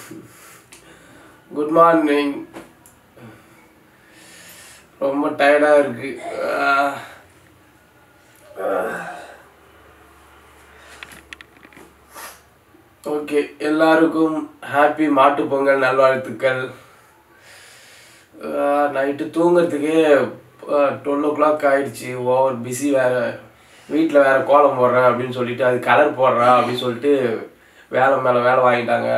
Good morning ரொம்ப டயர்டாக இருக்கு ஓகே எல்லாருக்கும் ஹாப்பி மாட்டு பொங்கல் நல்வாழ்த்துக்கள் நைட்டு தூங்குறதுக்கே டுவெல் ஓ கிளாக் ஆயிடுச்சு ஓவர் பிஸி வேறு வீட்டில் வேறு கோலம் போடுறேன் அப்படின்னு சொல்லிட்டு அது கலர் போடுறேன் அப்படின்னு சொல்லிட்டு வேலை மேலே வேலை வாங்கிட்டாங்க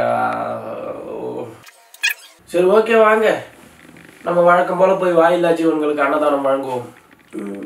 சரி ஓகே வாங்க நம்ம வழக்கம் போல் போய் வாயில்லா ஜீவன்களுக்கு அன்னதானம் வழங்குவோம் ம்.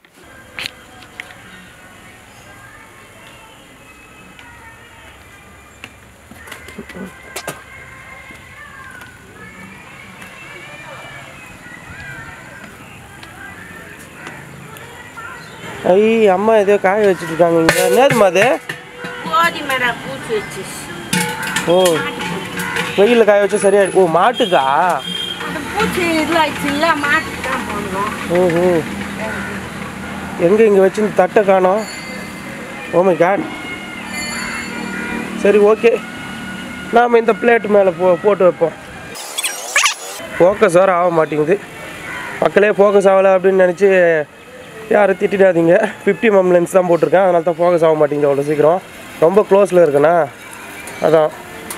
ஐ அம்மா ஏதோ காய வச்சுட்டு இருக்காங்க இங்கே என்னதுமா அது கோதுமைடா பூச்சி வச்சிச்சு ஓ வெயிலில் காய வச்சா சரியாயிடும் ஓ மாட்டுக்கா அந்த பூச்சி இதில் ஆயிடுச்சு இல்லை மாட்டுக்கு தான் போடணும் ஓஹோ எங்கே இங்கே வச்சு தட்டை காணோம் ஓ மை காட் சரி ஓகே நாம் இந்த பிளேட் மேலே போ போட்டு வைப்போம் ஃபோக்கஸ் வேறு ஆக மாட்டேங்குது மக்களே ஃபோக்கஸ் ஆகலை அப்படின்னு நினச்சி யாரும் திட்டிடாதீங்க ஃபிஃப்டி மம் லென்ஸ் தான் போட்டிருக்கேன் அதனால தான் ஃபோக்கஸ் ஆக மாட்டேங்குது அவ்வளோ சீக்கிரம் ரொம்ப க்ளோஸில் இருக்கேனா அதான்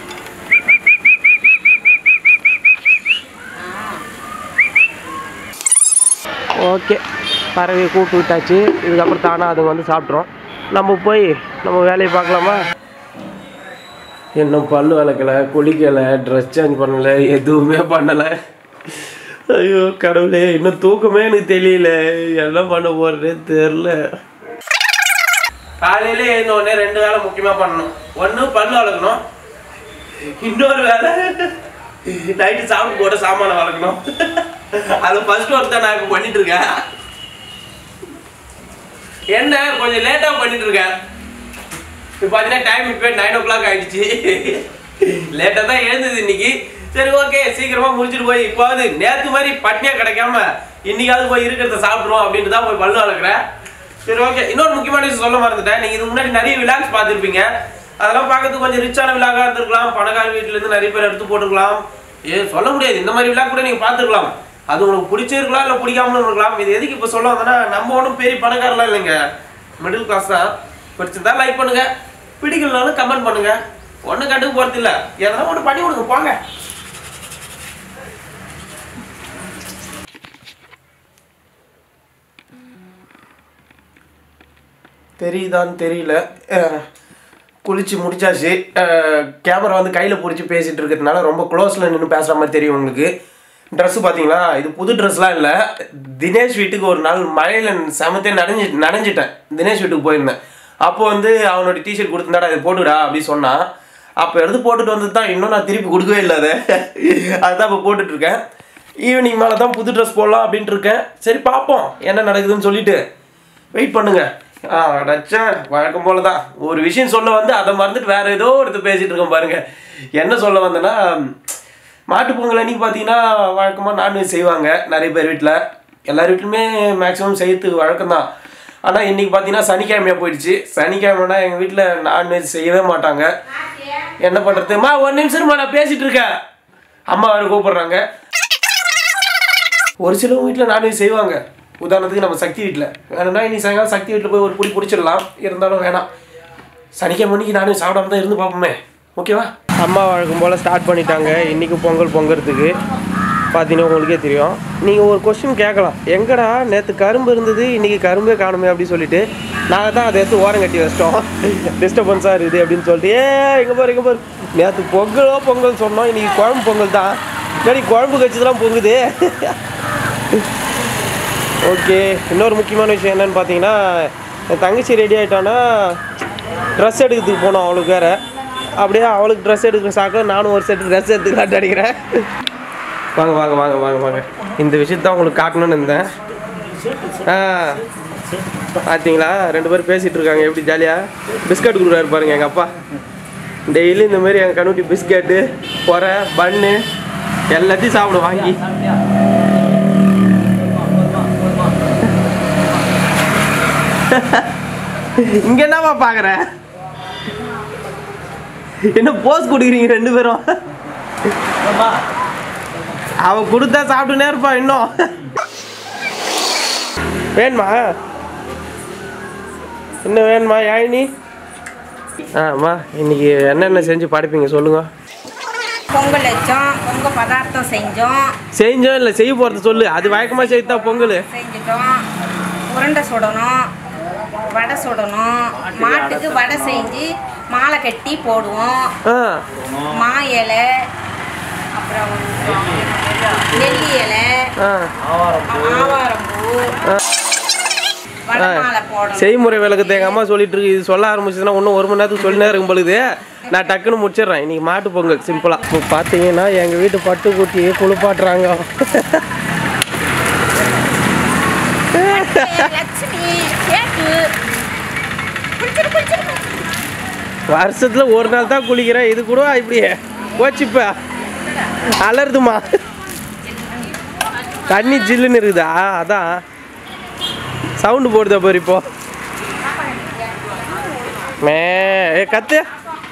ஓகே பறவையை கூப்பிட்டு விட்டாச்சு இதுக்கப்புறம் தானாக அதுங்க வந்து சாப்பிட்றோம் நம்ம போய் நம்ம வேலையை பார்க்கலாமா இன்னும் பல்லு விளக்கலை குளிக்கலை ட்ரெஸ் சேஞ்ச் பண்ணலை எதுவுமே பண்ணலை ஐயோ கடவுளே இன்னும் தூக்கமே எனக்கு தெரியல என்ன பண்ண போறேனே தெரில காலையில எழுந்த உடனே ரெண்டு வேலை முக்கியமாக பண்ணணும் ஒன்று பல்லு வளர்க்கணும் இன்னொரு வேலை நைட்டு சாப்பிட்டு போட்டு சாமானை வளர்க்கணும் அது ஃபர்ஸ்ட் ஒர்க் தான் நான் இப்ப பண்ணிட்டு இருக்கேன் என்ன கொஞ்சம் லேட்டாக பண்ணிட்டு இருக்கேன் இப்போ பார்த்தீங்கன்னா டைம் இப்போ நைன் ஓ கிளாக் ஆயிடுச்சு லேட்டாக தான் எழுந்தது இன்னைக்கு சரி ஓகே சீக்கிரமா முடிச்சுட்டு போய் இப்போது நேற்று மாதிரி பட்னியா கிடைக்காம இன்னைக்காவது போய் இருக்கிறத சாப்பிட்ருவோம் அப்படின்ட்டு தான் போய் பல்லு வளர்க்குறேன் சரி ஓகே இன்னொரு முக்கியமான விஷயம் சொல்ல மறந்துட்டேன் நீங்கள் இதுக்கு முன்னாடி நிறைய விலாக்ஸ் பார்த்துருப்பீங்க அதெல்லாம் பார்க்கறதுக்கு கொஞ்சம் ரிச்சான விலாகாக இருந்திருக்கலாம் பணக்கார வீட்டிலேருந்து நிறைய பேர் எடுத்து போட்டுருக்கலாம் ஏ சொல்ல முடியாது இந்த மாதிரி விழா கூட நீங்கள் பார்த்துருக்கலாம் அது உங்களுக்கு பிடிச்சிருக்கலாம் இல்லை பிடிக்காமலும் இருக்கலாம் இது எதுக்கு இப்போ சொல்ல வந்தேன்னா நம்ம ஒன்றும் பெரிய பணக்காரலாம் இல்லைங்க மிடில் கிளாஸ் தான் பிடிச்சிருந்தா லைக் பண்ணுங்க பிடிக்கலனாலும் கமெண்ட் பண்ணுங்க ஒன்றும் கண்டுக்க போகிறது இல்லை எதனா ஒன்று பண்ணி கொடுங்க போங்க தெரியுதான்னு தெரியல அஹ், குளிச்சு முடிச்சாச்சு கேமரா வந்து கையில் பிடிச்சி பேசிட்டு இருக்கிறதுனால ரொம்ப க்ளோஸில் நின்று பேசுகிற மாதிரி தெரியும் உங்களுக்கு ட்ரெஸ்ஸு பார்த்தீங்களா இது புது ட்ரெஸ்லாம் இல்லை தினேஷ் வீட்டுக்கு ஒரு நாள் மழையில் செமத்தே நனைஞ்சி நனைஞ்சிட்டேன் தினேஷ் வீட்டுக்கு போயிருந்தேன் அப்போ வந்து அவனோட டிஷர்ட் கொடுத்துருந்தாடா இதை போட்டுடா அப்படி சொன்னான் அப்போ எடுத்து போட்டுட்டு வந்து தான் இன்னும் நான் திருப்பி கொடுக்கவே இல்லை அதை அதுதான் இப்போ போட்டுட்ருக்கேன் ஈவினிங் மேலே தான் புது ட்ரெஸ் போடலாம் அப்படின்ட்டு இருக்கேன் சரி பார்ப்போம் என்ன நடக்குதுன்னு சொல்லிட்டு வெயிட் பண்ணுங்க ஆ அடச்சேன் வழக்கம் போல தான் ஒரு விஷயம் சொல்ல வந்து அதை மறந்துட்டு வேற ஏதோ எடுத்து பேசிட்டு இருக்கோம் பாருங்க என்ன சொல்ல வந்தேன்னா மாட்டுப் பொங்கல் அன்னைக்கு பார்த்தீங்கன்னா வழக்கமாக நான்வெஜ் செய்வாங்க நிறைய பேர் வீட்டில் எல்லார் வீட்லையுமே மேக்ஸிமம் செய்யறதுக்கு வழக்கம் தான் ஆனால் இன்னைக்கு பார்த்தீங்கன்னா சனிக்கிழமையாக போயிடுச்சு சனிக்கிழமைனா எங்கள் வீட்டில் நான்வெஜ் செய்யவே மாட்டாங்க என்ன பண்ணுறதுமா ஒரு நிமிஷமா நான் பேசிட்டு இருக்கேன் அம்மா வேறு கூப்பிடுறாங்க ஒரு சிலவங்க வீட்டில் நான்வெஜ் செய்வாங்க உதாரணத்துக்கு நம்ம சக்தி வீட்டில் வேணும்னா இன்னைக்கு சாயங்காலம் சக்தி வீட்டில் போய் ஒரு புடி பிடிச்சிடலாம் இருந்தாலும் வேணாம் சனிக்கிழமை மணிக்கு நான்வெஜ் சாப்பிடாம தான் இருந்து பார்ப்போமே ஓகேவா அம்மா வழக்கம் போல் ஸ்டார்ட் பண்ணிட்டாங்க இன்றைக்கி பொங்கல் பொங்கறதுக்கு பார்த்தீங்கன்னா உங்களுக்கே தெரியும் நீங்கள் ஒரு கொஸ்டின் கேட்கலாம் எங்கடா நேற்று கரும்பு இருந்தது இன்றைக்கி கரும்பே காணுமே அப்படின்னு சொல்லிட்டு நாங்கள் தான் அதை எடுத்து ஓரம் கட்டி வச்சிட்டோம் டிஸ்டர்பன்ஸாக இருக்குது அப்படின்னு சொல்லிட்டு ஏ எங்கே பாரு எங்கே பாரு நேற்று பொங்கலோ பொங்கல் சொன்னோம் இன்றைக்கி குழம்பு பொங்கல் தான் இல்லாடி குழம்பு கட்சி பொங்குது ஓகே இன்னொரு முக்கியமான விஷயம் என்னன்னு பார்த்தீங்கன்னா என் தங்கச்சி ரெடி ஆகிட்டான்னா ட்ரெஸ் எடுக்கிறதுக்கு போனோம் அவளுக்கு வேறு அப்படியே அவளுக்கு ட்ரெஸ் எடுக்கிற சாக்கில் நானும் ஒரு செட் ட்ரெஸ் எடுத்துக்கலாட்டு அடிக்கிறேன் வாங்க வாங்க வாங்க வாங்க வாங்க இந்த விஷயத்தான் உங்களுக்கு காட்டணும்னு இருந்தேன் ஆ பார்த்தீங்களா ரெண்டு பேரும் பேசிகிட்டு இருக்காங்க எப்படி ஜாலியாக பிஸ்கட் கொடுக்குறாரு பாருங்க எங்கள் அப்பா டெய்லி இந்த மாதிரி எங்கள் கண்ணுட்டி பிஸ்கட்டு பொறை பன்னு எல்லாத்தையும் சாப்பிடும் வாங்கி இங்க என்னவா பாக்குற என்ன போஸ் கொடுக்குறீங்க ரெண்டு பேரும் அவ கொடுத்தா சாப்பிட்டுனே இருப்பா இன்னும் வேணுமா இன்னும் வேணுமா யாழினி ஆமா இன்னைக்கு என்னென்ன செஞ்சு படைப்பீங்க சொல்லுங்க பொங்கல் வச்சோம் பொங்கல் பதார்த்தம் செஞ்சோம் செஞ்சோம் இல்லை செய்ய போகிறது சொல்லு அது வழக்கமாக செய்தா பொங்கல் செஞ்சுட்டோம் உருண்டை சுடணும் வடை சுடணும் மாட்டுக்கு வடை செஞ்சு மாலை கட்டி போடுவோம் ஆ மா இலை அப்புறம் நெல்லி இலை ஆ ஆவாரம்பூ வடை மாலை போடணும் செய்முறை விளக்கத்தை எங்கள் அம்மா சொல்லிட்டு இருக்கு இது சொல்ல ஆரம்பிச்சதுன்னா இன்னும் ஒரு மணி நேரத்துக்கு சொல்லினே இருக்கும் பொழுது நான் டக்குன்னு முடிச்சிடுறேன் இன்னைக்கு மாட்டு பொங்கல் சிம்பிளாக இப்போ பார்த்தீங்கன்னா எங்கள் வீட்டு பட்டு குட்டி குளிப்பாட்டுறாங்க லட்சுமி கேட்டு குளிச்சிரு குளிச்சிரு வருஷத்தில் ஒரு நாள் தான் குளிக்கிறேன் இது கூட இப்படி போச்சுப்பா அலருதுமா தண்ணி ஜில்லுன்னு இருக்குதா அதான் சவுண்டு போடுதா பாரு இப்போ மே ஏ கத்து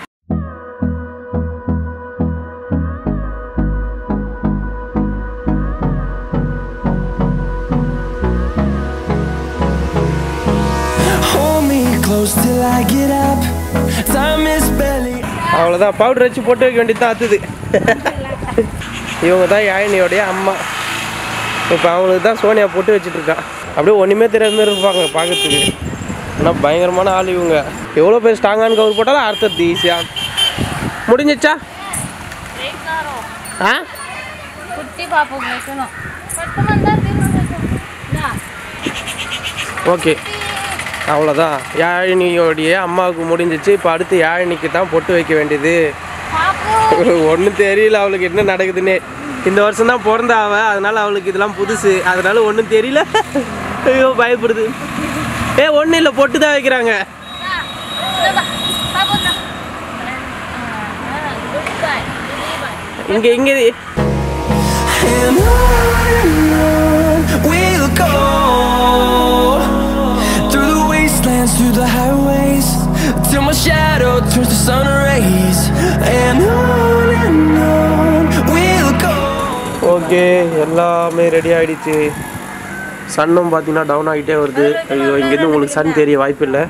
Hold me close till I get up. Time is barely. அவ்வளோதான் பவுடர் வச்சு போட்டு வைக்க வேண்டியது தான் அத்துது இவங்க தான் யாழினியோடைய அம்மா இப்போ அவங்களுக்கு தான் சோனியா போட்டு வச்சுட்டு இருக்கான் அப்படியே ஒன்றுமே தெரியாத மாதிரி இருப்பாங்க பார்க்கறதுக்கு ஆனால் பயங்கரமான ஆள் இவங்க எவ்வளோ பேர் ஸ்ட்ராங்கான கவர் போட்டாலும் அர்த்தத்து ஈஸியாக முடிஞ்சிச்சா ஆ குட்டி பாப்புக்கு வைக்கணும் பத்து மணி தான் தீர்ந்து ஓகே அவ்வளோதான் யாழினியோடைய அம்மாவுக்கு முடிஞ்சிச்சு இப்போ அடுத்து யாழினிக்கு தான் பொட்டு வைக்க வேண்டியது பாப்பு ஒன்றும் தெரியல அவளுக்கு என்ன நடக்குதுன்னு இந்த வருஷம் தான் பிறந்த அவ அதனால அவளுக்கு இதெல்லாம் புதுசு அதனால ஒன்றும் தெரியல ஐயோ பயப்படுது ஏ ஒன்றும் இல்லை பொட்டு தான் வைக்கிறாங்க பாப்பு குட் பாய் இங்கே இங்கே And on and on we'll go through the wastelands, through the highways, till my shadow turns to sun rays. And on and on we'll go. Okay எல்லாமே ரெடி ஆயிடுச்சு சன்னும் பார்த்தீங்கன்னா டவுன் ஆகிட்டே வருது ஐயோ இங்கேருந்து உங்களுக்கு சன் தெரிய வாய்ப்பு இல்லை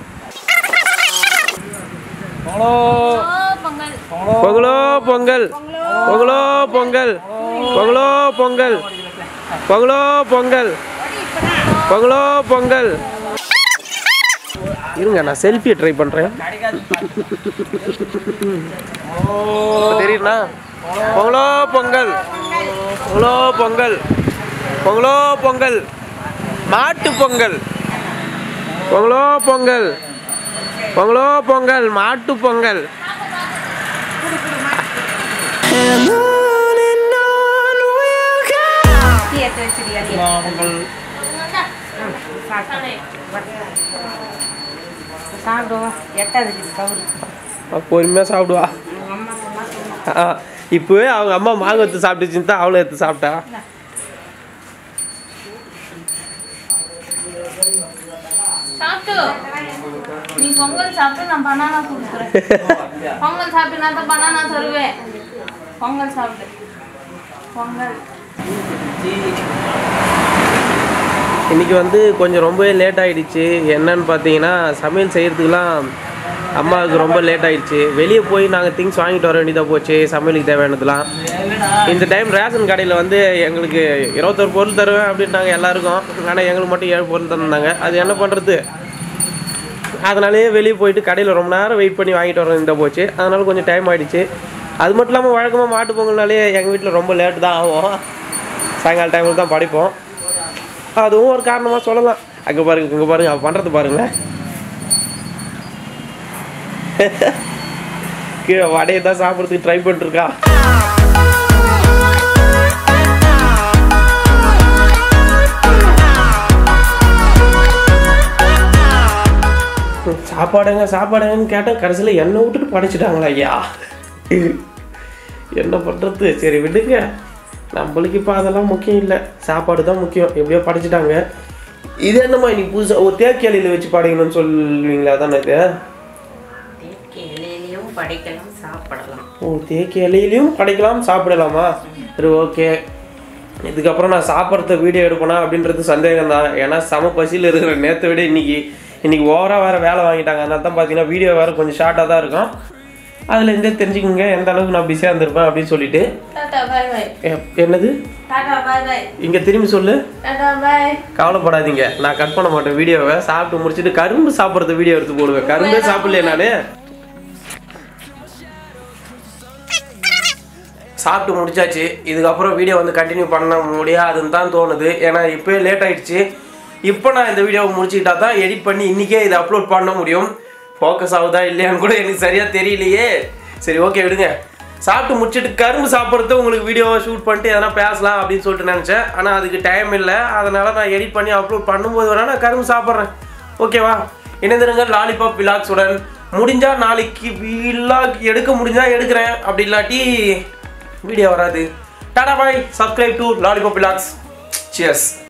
ஓ பொங்கல் பொங்கலோ பொங்கல் பொங்கலோ பொங்கல் பொங்கலோ பொங்கல் பொங்கலோ பொங்கல் பொங்கலோ பொங்கல் இருங்க நான் செல்ஃபியை ட்ரை பண்ணுறேன் தெரியுமா பொங்கலோ பொங்கல் பொங்கலோ பொங்கல் பொங்கலோ பொங்கல் மாட்டு பொங்கல் பொங்கலோ பொங்கல் பொங்கலோ Pongal Mattu Pongal And on and on we'll go. Tea எடுத்து வச்சிருக்கியா நீ? சாப்பிடுவோம் எட்டாவது கவுரு பொறுமையாக சாப்பிடுவா உங்க அம்மா சொன்னா சொன்னா ஆ, இப்போவே அவங்க அம்மா மாங்காய் எடுத்து சாப்பிட்டுச்சுன்னு தான் அவளும் எடுத்து சாப்பிட்டா சாப்பிட்டு நீ பொங்கல் சாப்பிட்டு நான் பனானா கொடுக்குறேன் பொங்கல் சாப்பிட்டு நான் தான் பனானா தருவேன் பொங்கல் சாப்பிட்டு பொங்கல் இன்னைக்கு வந்து கொஞ்சம் ரொம்பவே லேட் ஆயிடுச்சு என்னன்னு பார்த்தீங்கன்னா சமையல் செய்யறதுக்குலாம் அம்மாவுக்கு ரொம்ப லேட் ஆயிடுச்சு வெளியே போய் நாங்கள் திங்ஸ் வாங்கிட்டு வர வேண்டியதாக போச்சு சமையலுக்கு தேவையானதுலாம் இந்த டைம் ரேஷன் கடையில் வந்து எங்களுக்கு இருபத்தொரு பொருள் தருவேன் அப்படின்ட்டாங்க எல்லாருக்கும் ஆனால் எங்களுக்கு மட்டும் ஏழு பொருள் தந்தாங்க அது என்ன பண்ணுறது அதனாலேயே வெளியே போயிட்டு கடையில் ரொம்ப நேரம் வெயிட் பண்ணி வாங்கிட்டு வர வேண்டியதாக போச்சு அதனால கொஞ்சம் டைம் ஆயிடுச்சு அது மட்டும் இல்லாமல் வழக்கமாக மாட்டு பொங்கல்னாலே எங்கள் வீட்டில் ரொம்ப லேட்டு தான் ஆகும் சாயங்கால டைமில் தான் படிப்போம் அதுவும் ஒரு காரணமாக சொல்லலாம் அங்கே பாருங்க இங்கே பாருங்க அவள் பண்ணுறது பாருங்களேன் கீழே வடையை தான் சாப்பிட்றதுக்கு ட்ரை பண்ணிட்டுருக்கா சாப்பாடுங்க சாப்பாடுங்கன்னு கேட்டேன் கடைசியில் என்னை விட்டுட்டு படைச்சிட்டாங்களா ஐயா என்ன பண்ணுறது சரி விடுங்க நம்மளுக்கு இப்போ அதெல்லாம் முக்கியம் இல்லை சாப்பாடு தான் முக்கியம் எப்படியோ படைச்சிட்டாங்க இது என்னம்மா இன்னைக்கு புதுசாக ஒரு தேக்கியாலியில் வச்சு படைக்கணும்னு சொல்லுவீங்களா தானே இது இலையிலையும் படைக்கலாம் சாப்பிடலாம் ஓ தேக்கு இலையிலையும் படைக்கலாம் சாப்பிடலாமா சரி ஓகே இதுக்கப்புறம் நான் சாப்பிட்றத வீடியோ எடுப்பேனா அப்படின்றது சந்தேகம் தான் ஏன்னா செம பசியில் இருக்கிற நேற்றை விட இன்னைக்கு இன்னைக்கு ஓவராக வேறு வேலை வாங்கிட்டாங்க அதனால தான் பார்த்தீங்கன்னா வீடியோ வேறு கொஞ்சம் ஷார்ட்டாக தான் இருக்கும் அதுல இருந்தே தெரிஞ்சுக்கோங்க எந்த அளவுக்கு நான் பிஸியாக இருந்திருப்பேன் அப்படின்னு சொல்லிட்டு டாடா பாய் பாய் எ- என்னது டாடா பாய் பாய் இங்கே திரும்பி சொல்லு டாடா பாய் கவலைப்படாதீங்க நான் கட் பண்ண மாட்டேன் வீடியோவை சாப்பிட்டு முடிச்சுட்டு கரும்பு சாப்பிட்றது வீடியோ எடுத்து போடுவேன் கரும்பே சாப்பிடலையே நானு சாப்பிட்டு முடிச்சாச்சு இதுக்கப்புறம் வீடியோ வந்து கண்டினியூ பண்ண முடியாதுன்னு தான் தோணுது ஏன்னா இப்போயே லேட் ஆயிடுச்சு இப்போ நான் இந்த வீடியோவை முடிச்சுக்கிட்டா தான் எடிட் பண்ணி இன்றைக்கே இதை அப்லோட் பண்ண முடியும் ஃபோக்கஸ் ஆகுதா இல்லையான்னு கூட எனக்கு சரியாக தெரியலையே சரி ஓகே விடுங்க சாப்பிட்டு முடிச்சுட்டு கரும்பு சாப்பிட்றது உங்களுக்கு வீடியோவை ஷூட் பண்ணிட்டு எதனா பேசலாம் அப்படின்னு சொல்லிட்டு நினச்சேன் ஆனால் அதுக்கு டைம் இல்லை அதனால் நான் எடிட் பண்ணி அப்லோட் பண்ணும்போது வேணால் நான் கரும்பு சாப்பிட்றேன் ஓகேவா இணைந்திருங்க லாலிபாப் விலாக்ஸுடன் முடிஞ்சா நாளைக்கு விலாக் எடுக்க முடிஞ்சா எடுக்கிறேன் அப்படி இல்லாட்டி வீடியோ வராது tata bye subscribe to lollipop vlogs cheers